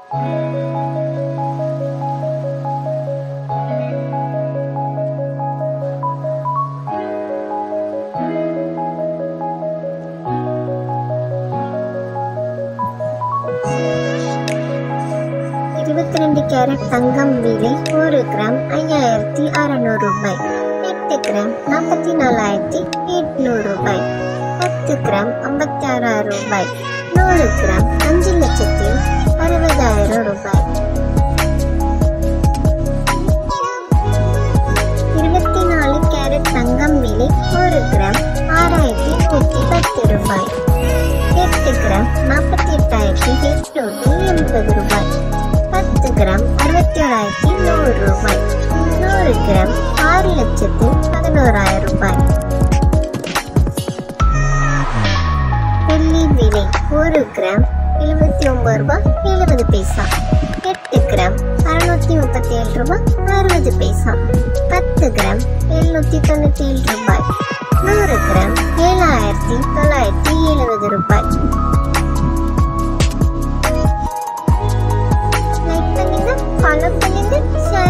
இருபத்தி ரெண்டு கேரட் தங்கம் விலை ஒரு கிராம் ஐயாயிரத்தி அறநூறு ரூபாய் எட்டு கிராம் நாற்பத்தி நாலாயிரத்தி எட்நூறு ரூபாய் பத்து கிராம் ஐம்பத்தி ஆறாயிரம் ரூபாய் நூறு கிராம் அஞ்சு லட்சத்தி அறுபதாயிரம் ரூபாய் இருபத்தி நாலு கேரட் தங்கம் விலை ஒரு கிராம் ஆறாயிரத்தி நூற்றி பத்து ரூபாய் எட்டு கிராம் நாற்பத்தி எட்டாயிரத்தி எட்நூற்றி எண்பது ரூபாய் பத்து கிராம் அறுபத்தி ஏழாயிரத்தி நூறு ரூபாய் நூறு கிராம் ஆறு லட்சத்து பதினோராயிரம் ரூபாய் வெள்ளி விலை ஒரு கிராம் எழுபத்தி ஒன்பது ரூபாய் எழுபது பைசா எட்டு கிராம் அறுநூத்தி முப்பத்தி ஏழு ரூபாய் அறுபது பைசா பத்து கிராம் எழுநூத்தி தொண்ணூத்தி ஏழு ரூபாய் நூறு கிராம் ஏழாயிரத்தி தொள்ளாயிரத்தி எழுபது ரூபாய் லைக் பண்ணுங்க ஃபாலோ பண்ணுங்க ஷேர்